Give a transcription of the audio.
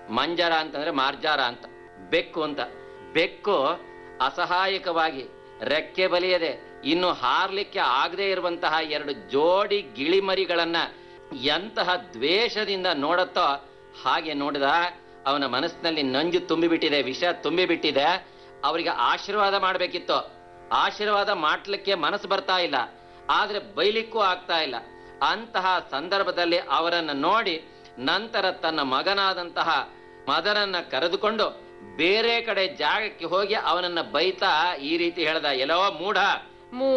ಮಂಜರ ಅಂತಂದ್ರೆ ಮಾರ್ಜಾರ ಅಂತ ಬೆಕ್ಕು ಅಂತ ಬೆಕ್ಕು ಅಸಹಾಯಕವಾಗಿ ರೆಕ್ಕೆ ಬಲಿಯದೆ ಇನ್ನು ಹಾರ್ಲಿಕ್ಕೆ ಆಗದೆ ಇರುವಂತಹ ಎರಡು ಜೋಡಿ ಗಿಳಿಮರಿಗಳನ್ನ ಎಂತಹ ದ್ವೇಷದಿಂದ ನೋಡುತ್ತೋ ಹಾಗೆ ನೋಡಿದ ಅವನ ಮನಸ್ಸಿನಲ್ಲಿ ನಂಜು ತುಂಬಿಬಿಟ್ಟಿದೆ ವಿಷ ತುಂಬಿಬಿಟ್ಟಿದೆ ಅವರಿಗೆ ಆಶೀರ್ವಾದ ಮಾಡಬೇಕಿತ್ತು ಆಶೀರ್ವಾದ ಮಾಡ್ಲಿಕ್ಕೆ ಮನಸ್ಸು ಬರ್ತಾ ಇಲ್ಲ ಆದ್ರೆ ಬೈಲಿಕ್ಕೂ ಆಗ್ತಾ ಇಲ್ಲ ಅಂತಹ ಸಂದರ್ಭದಲ್ಲಿ ಅವರನ್ನ ನೋಡಿ ನಂತರ ತನ್ನ ಮಗನಾದಂತಹ ಮದನನ್ನ ಕರೆದುಕೊಂಡು ಬೇರೆ ಕಡೆ ಜಾಗಕ್ಕೆ ಹೋಗಿ ಅವನನ್ನ ಬೈತಾ ಈ ರೀತಿ ಹೇಳ್ದ ಎಲ್ಲೋ ಮೂಢ